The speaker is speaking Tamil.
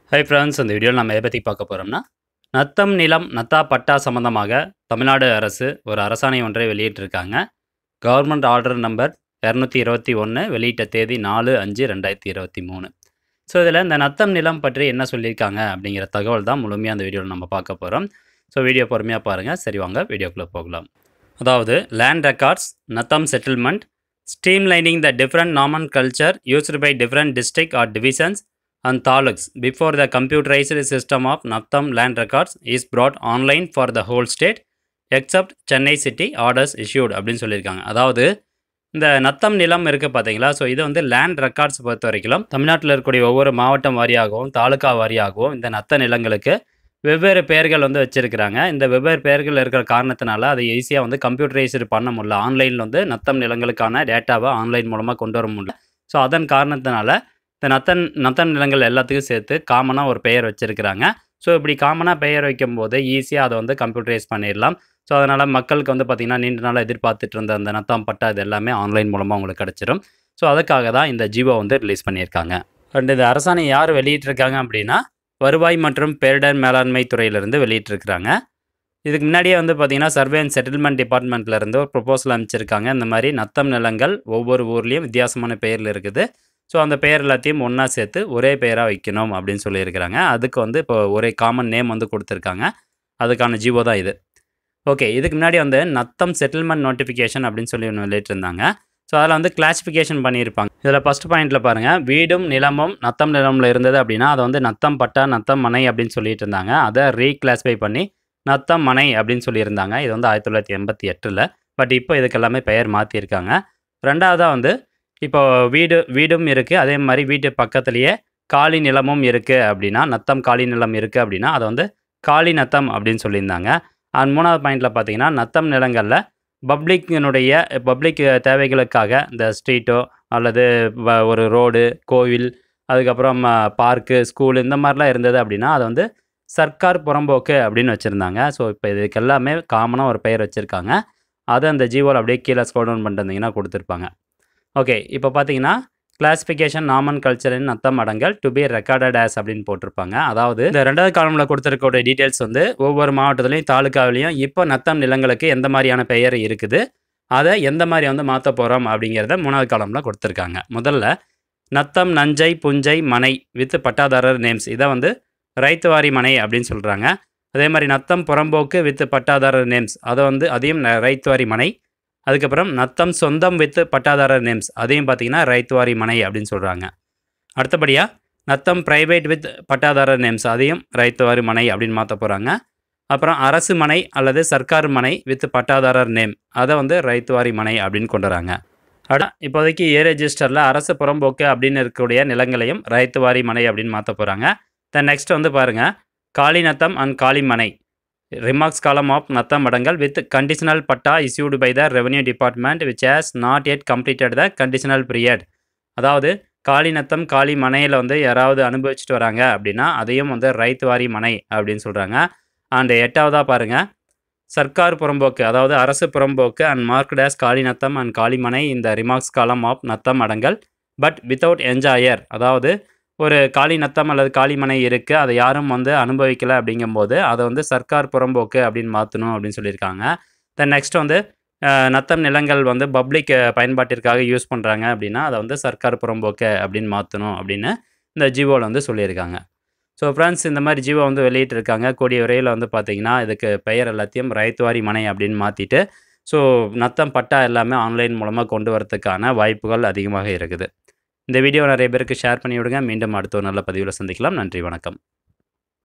ஹை ஃப்ரெண்ட்ஸ் இந்த வீடியோவில் நம்ம எதை பற்றி பார்க்க போகிறோம்னா நத்தம் நிலம் நத்தா பட்டா சம்பந்தமாக தமிழ்நாடு அரசு ஒரு அரசாணை ஒன்றை வெளியிட்டிருக்காங்க கவர்மெண்ட் ஆர்டர் நம்பர் இரநூத்தி இருபத்தி ஒன்று வெளியிட்ட தேதி நாலு அஞ்சு ரெண்டாயிரத்தி இருபத்தி மூணு ஸோ இதில் இந்த நத்தம் நிலம் பற்றி என்ன சொல்லியிருக்காங்க அப்படிங்கிற தகவல் தான் முழுமையாக அந்த வீடியோவில் நம்ம பார்க்க போகிறோம் ஸோ வீடியோ பொறுமையாக பாருங்கள் சரி வாங்க வீடியோக்குள்ளே போகலாம் அதாவது லேண்ட் ரெக்கார்ட்ஸ் நத்தம் settlement streamlining the different nomenclature used by different district or divisions and taluks before the computerized system of Naptham land records is brought online for the whole state except Chennai city orders issued அப்படின்னு சொல்லியிருக்காங்க அதாவது இந்த நத்தம் நிலம் இருக்குது பார்த்தீங்களா ஸோ இது வந்து லேண்ட் ரெக்கார்ட்ஸ் பொறுத்த வரைக்கும் தமிழ்நாட்டில் இருக்கக்கூடிய ஒவ்வொரு மாவட்டம் வாரியாகவும் தாலுக்கா வாரியாகவும் இந்த நத்த நிலங்களுக்கு வெவ்வேறு பெயர்கள் வந்து வச்சுருக்கிறாங்க இந்த வெவ்வேறு பெயர்கள் இருக்கிற காரணத்தினால அதை ஈஸியாக வந்து கம்ப்யூட்டரைஸ்டு பண்ண முடியல ஆன்லைனில் வந்து நத்தம் நிலங்களுக்கான டேட்டாவை ஆன்லைன் மூலமாக கொண்டு வர முடியல ஸோ அதன் காரணத்தினால இந்த நத்தன் நத்தன் நிலங்கள் எல்லாத்துக்கும் சேர்த்து காமனாக ஒரு பெயர் வச்சுருக்கிறாங்க ஸோ இப்படி காமனாக பெயர் வைக்கும்போது ஈஸியாக அதை வந்து கம்ப்யூட்டரைஸ் பண்ணிடலாம் ஸோ அதனால் மக்களுக்கு வந்து பார்த்திங்கன்னா நீண்ட நாளாக எதிர்பார்த்துட்டு இருந்த அந்த நத்தம் பட்டா இது எல்லாமே ஆன்லைன் மூலமாக உங்களுக்கு கிடச்சிரும் ஸோ அதுக்காக தான் இந்த ஜீவோ வந்து ரிலீஸ் பண்ணியிருக்காங்க அண்ட் இந்த அரசாணை யார் வெளியிட்டிருக்காங்க அப்படின்னா வருவாய் மற்றும் பேரிடர் மேலாண்மை துறையிலிருந்து வெளியிட்டிருக்கிறாங்க இதுக்கு முன்னாடியே வந்து பார்த்திங்கன்னா சர்வே அண்ட் செட்டில்மெண்ட் டிபார்ட்மெண்ட்லேருந்து ஒரு ப்ரொபோசல் அமைச்சிருக்காங்க இந்த மாதிரி நத்தம் நிலங்கள் ஒவ்வொரு ஊர்லேயும் வித்தியாசமான பெயரில் இருக்குது ஸோ அந்த பெயர் எல்லாத்தையும் ஒன்றா சேர்த்து ஒரே பெயராக வைக்கணும் அப்படின்னு சொல்லியிருக்கிறாங்க அதுக்கு வந்து இப்போ ஒரே காமன் நேம் வந்து கொடுத்துருக்காங்க அதுக்கான ஜீவோ தான் இது ஓகே இதுக்கு முன்னாடி வந்து நத்தம் செட்டில்மெண்ட் நோட்டிஃபிகேஷன் அப்படின்னு சொல்லி ஒன்று வெளியிட்டிருந்தாங்க ஸோ அதில் வந்து கிளாசிஃபிகேஷன் பண்ணியிருப்பாங்க இதில் ஃபஸ்ட் பாயிண்ட்டில் பாருங்கள் வீடும் நிலமும் நத்தம் நிலமில் இருந்தது அப்படின்னா அதை வந்து நத்தம் பட்டா நத்தம் மனை அப்படின்னு சொல்லிட்டு இருந்தாங்க அதை ரீக்ளாஸிஃபை பண்ணி நத்தம் மனை அப்படின்னு சொல்லியிருந்தாங்க இது வந்து ஆயிரத்தி தொள்ளாயிரத்தி எண்பத்தி எட்டில் பட் இப்போ இதுக்கு எல்லாமே பெயர் மாற்றிருக்காங்க ரெண்டாவதாக வந்து இப்போ வீடு வீடும் இருக்குது அதே மாதிரி வீட்டு பக்கத்துலேயே காலி நிலமும் இருக்குது அப்படின்னா நத்தம் காலி நிலம் இருக்குது அப்படின்னா அதை வந்து காலி நத்தம் அப்படின்னு சொல்லியிருந்தாங்க அண்ட் மூணாவது பாயிண்டில் பார்த்தீங்கன்னா நத்தம் நிலங்களில் பப்ளிக்கினுடைய பப்ளிக் தேவைகளுக்காக இந்த ஸ்ட்ரீட்டோ அல்லது வ- ஒரு ரோடு கோவில் அதுக்கப்புறம் பார்க்கு ஸ்கூல் இந்த மாதிரிலாம் இருந்தது அப்படின்னா அதை வந்து சர்க்கார் புறம்போக்கு அப்படின்னு வச்சுருந்தாங்க ஸோ இப்போ இதுக்கு எல்லாமே காமனாக ஒரு பெயர் வச்சுருக்காங்க அதை அந்த ஜீவோவில் அப்படியே கீழே ஸ்க்ரோல் டவுன் பண்ணிட்டு வந்தீங்கன்னா கொடுத்துருப்பாங்க ஓகே இப்போ பார்த்தீங்கன்னா கிளாசிஃபிகேஷன் நாமன் கல்ச்சரின் நத்தம் அடங்கல் டு பி ரெக்கார்டட் ஆஸ் அப்படின்னு போட்டிருப்பாங்க அதாவது இந்த ரெண்டாவது காலமில் கொடுத்துருக்கக்கூடிய டீட்டெயில்ஸ் வந்து ஒவ்வொரு மாவட்டத்துலையும் தாலுக்காவிலையும் இப்போ நத்தம் நிலங்களுக்கு எந்த மாதிரியான பெயர் இருக்குது அதை எந்த மாதிரி வந்து மாற்ற போகிறோம் அப்படிங்கிறத மூணாவது காலமில் கொடுத்துருக்காங்க முதல்ல நத்தம் நஞ்சை புஞ்சை மனை வித் பட்டாதாரர் நேம்ஸ் இதை வந்து ரைத்துவாரி மனை அப்படின்னு சொல்கிறாங்க அதே மாதிரி நத்தம் புறம்போக்கு வித் பட்டாதாரர் நேம்ஸ் அதை வந்து அதையும் ந- ரைத்துவாரி மனை அதுக்கப்புறம் நத்தம் சொந்தம் வித் பட்டாதாரர் நேம்ஸ் அதையும் பார்த்தீங்கன்னா ரைத்துவாரி மனை அப்படின்னு சொல்கிறாங்க அடுத்தபடியாக நத்தம் பிரைவேட் வித் பட்டாதாரர் நேம்ஸ் அதையும் ரைத்துவாரி மனை அப்படின்னு மாற்ற போகிறாங்க அப்புறம் அரசு மனை அல்லது சர்க்கார் மனை வித் பட்டாதாரர் நேம் அதை வந்து ரைத்துவாரி மனை அப்படின்னு கொண்டு வராங்க அட இப்போதைக்கு ஏ ரெஜிஸ்டரில் அரசு புறம்போக்கு அப்படின்னு இருக்கக்கூடிய நிலங்களையும் ரைத்துவாரி மனை அப்படின்னு மாற்ற போகிறாங்க தென் நெக்ஸ்ட் வந்து பாருங்கள் காளி நத்தம் அண்ட் காளி மனை ரிமார்க்ஸ் காலம் ஆஃப் நத்தம் மடங்கள் with conditional patta issued by the revenue department which has not yet completed the conditional period அதாவது காளி நத்தம் காளி மனையில் வந்து யாராவது அனுபவிச்சுட்டு வராங்க அப்படின்னா அதையும் வந்து ரைத்து வாரி மனை அப்படின்னு சொல்கிறாங்க அண்ட் எட்டாவதாக பாருங்கள் சர்க்கார் புறம்போக்கு அதாவது அரசு புறம்போக்கு அண்ட் மார்க்ட் as காளி நத்தம் அண்ட் காளிமனை இந்த ரிமார்க்ஸ் காலம் ஆஃப் நத்தம் அடங்கல் பட் வித்தவுட் என்ஜாயர் அதாவது ஒரு காளி நத்தம் அல்லது காளிமனை இருக்குது அதை யாரும் வந்து அனுபவிக்கலை அப்படிங்கும்போது அதை வந்து சர்க்கார் புறம்போக்கு அப்படின்னு மாற்றணும் அப்படின்னு சொல்லியிருக்காங்க தென் நெக்ஸ்ட் வந்து அஹ், நத்தம் நிலங்கள் வந்து பப்ளிக் பயன்பாட்டிற்காக யூஸ் பண்ணுறாங்க அப்படின்னா அதை வந்து சர்க்கார் புறம்போக்கு அப்படின்னு மாற்றணும் அப்படின்னு இந்த ஜியோவில் வந்து சொல்லியிருக்காங்க ஸோ ஃப்ரெண்ட்ஸ் இந்த மாதிரி ஜியோ வந்து வெளியிட்டிருக்காங்க கூடிய விரைவில் வந்து பார்த்தீங்கன்னா இதுக்கு பெயர் எல்லாத்தையும் ரைத்துவாரி மனை அப்படின்னு மாற்றிட்டு ஸோ நத்தம் பட்டா எல்லாமே ஆன்லைன் மூலமாக கொண்டு வரதுக்கான வாய்ப்புகள் அதிகமாக இருக்குது இந்த வீடியோ நிறைய பேருக்கு ஷேர் பண்ணி விடுங்க மீண்டும் அடுத்த ஒரு நல்ல பதிவில் சந்திக்கலாம் நன்றி வணக்கம்